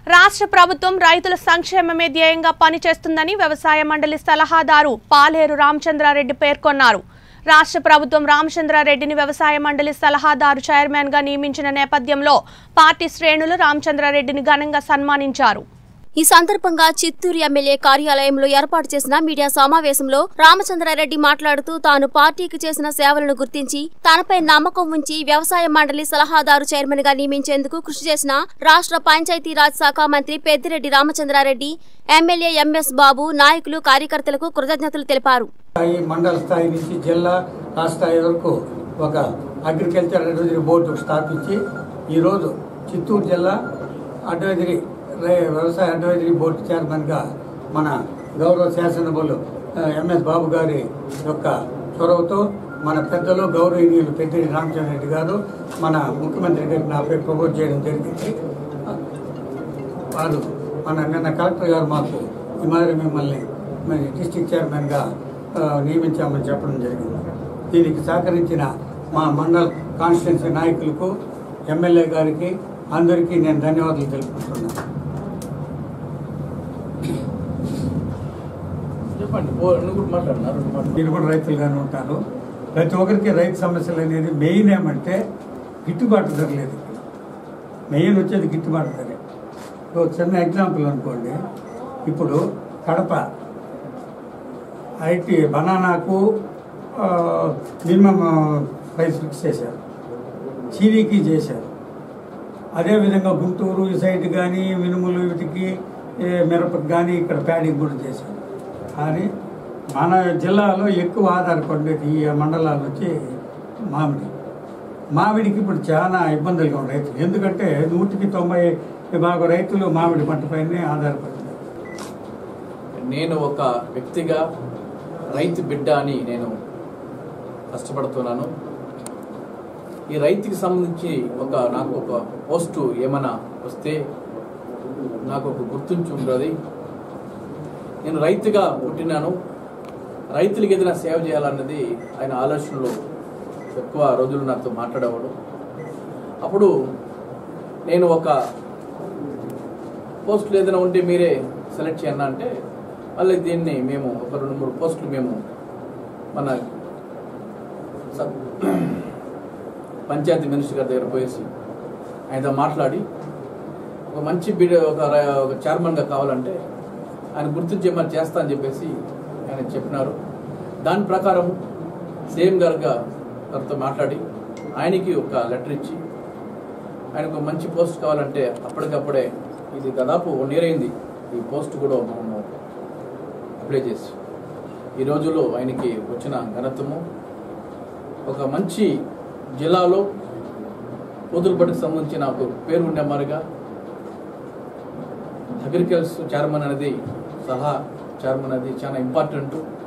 రాష్ట్ర ప్రభుత్వం రైతుల సంక్షేమమే ధ్యేయంగా పనిచేస్తుందని వ్యవసాయ మండలి సలహాదారు పాలేరు రామచంద్రారెడ్డి పేర్కొన్నారు రాష్ట్ర ప్రభుత్వం రామచంద్రారెడ్డిని వ్యవసాయ మండలి సలహాదారు చైర్మన్ గా నియమించిన నేపథ్యంలో పార్టీ శ్రేణులు రామచంద్రారెడ్డిని ఘనంగా సన్మానించారు ఈ సందర్భంగా చిత్తూరు ఎమ్మెల్యే కార్యాలయంలో ఏర్పాటు చేసిన మీడియా సమావేశంలో రామచంద్రారెడ్డి మాట్లాడుతూ తాను పార్టీకి చేసిన సేవలను గుర్తించి తనపై నమ్మకం ఉంచి వ్యవసాయ మండలి సలహాదారు చైర్మన్ గా నియమించేందుకు కృషి చేసిన రాష్ట్ర పంచాయతీరాజ్ శాఖ మంత్రి పెద్దిరెడ్డి రామచంద్రారెడ్డి ఎమ్మెల్యే ఎంఎస్ బాబు నాయకులు కార్యకర్తలకు కృతజ్ఞతలు తెలిపారు స్థాయి మండల స్థాయి నుంచి జిల్లా రాష్ట్ర స్థాయి వరకు ఒక అగ్రికల్చర్ అడ్వైజరీ బోర్డు స్థాపించి ఈరోజు చిత్తూరు జిల్లా అడ్వైజరీ రే- వ్యవసాయ అడ్వైజరీ బోర్డు చైర్మన్గా మన గౌరవ శాసనసభ్యులు ఆ, ఎంఎస్ బాబు గారి యొక్క చొరవతో మన పెద్దలు గౌరవనీయులు పెద్దిరెడ్డి రామచంద్ర రెడ్డి గారు మన ముఖ్యమంత్రి గారికి నాపై ప్రపోజ్ చేయడం జరిగింది వారు మన నిన్న కలెక్టర్ గారు మాకు ఈ మాదిరి మిమ్మల్ని మరి డిస్టిక్ చైర్మన్గా ఆ, నియమించామని చెప్పడం జరిగింది దీనికి సహకరించిన మా మండల్ కాన్స్టిట్యున్సీ నాయకులకు ఎమ్మెల్యే గారికి అందరికీ నేను ధన్యవాదాలు తెలుపుకుంటున్నాను చెప్పండి ఓ, నువ్వు కూడా మాట్లాడినారు మీరు కూడా రైతులుగానే ఉంటారు ప్రతి ఒక్కరికి రైతు సమస్యలు అనేది మెయిన్ ఏమంటే గిట్టుబాటు ధర లేదు మెయిన్ వచ్చేది గిట్టుబాటు ధరే ఒక చిన్న ఎగ్జాంపుల్ అనుకోండి ఇప్పుడు కడప ఐటీ బనానాకు మినిమం ప్రైస్ ఫిక్స్ చేశారు చీనీకి చేశారు అదేవిధంగా గుంటూరు ఈ సైడ్ కానీ మినుములు వీటికి ఏ, మిరపకి కానీ ఇక్కడ ప్యాడింగ్ కూడా చేశారు కానీ మన జిల్లాలో ఎక్కువ ఆధారపడేది ఈ మండలాలు వచ్చి మామిడి మామిడికి ఇప్పుడు చాలా ఇబ్బందులుగా ఉన్నాయి రైతులు ఎందుకంటే నూటికి తొంభై భాగం రైతులు మామిడి పంటపైనే ఆధారపడుతున్నారు నేను ఒక వ్యక్తిగా రైతు బిడ్డ అని నేను కష్టపడుతున్నాను ఈ రైతుకి సంబంధించి ఒక నాకు ఒక పోస్టు ఏమైనా వస్తే నాకు ఒక గుర్తించి ఉంటుంది నేను రైతుగా పుట్టినాను రైతులకి ఏదైనా సేవ చేయాలన్నది ఆయన ఆలోచనలో ఎక్కువ రోజులు నాతో మాట్లాడేవాడు అప్పుడు నేను ఒక పోస్టులు ఏదైనా ఉంటే మీరే సెలెక్ట్ చేయండి అంటే మళ్ళీ దీన్ని మేము ఒక రెండు మూడు పోస్టులు మేము మన సబ్ పంచాయతీ మినిస్టర్ గారి దగ్గర పోయేసి ఆయనతో మాట్లాడి ఒక మంచి బిడ్ ఒక ర- ఒక చైర్మన్గా కావాలంటే ఆయన గుర్తించేమని చేస్తా అని చెప్పేసి ఆయన చెప్పినారు దాని ప్రకారం సేమ్ గారుగా గారితో మాట్లాడి ఆయనకి ఒక లెటర్ ఇచ్చి ఆయనకు మంచి పోస్ట్ కావాలంటే అప్పటికప్పుడే ఇది దాదాపు వన్ ఇయర్ అయింది ఈ పోస్ట్ కూడా మనము అప్లై చేసి ఈ రోజుల్లో ఆయనకి వచ్చిన ఘనతము ఒక మంచి జిల్లాలో కూతురుపటికి సంబంధించిన ఒక పేరు ఉండే మారిగా అగ్రికల్చర్ చైర్మన్ అనేది సలహా చైర్మన్ అనేది చాలా ఇంపార్టెంట్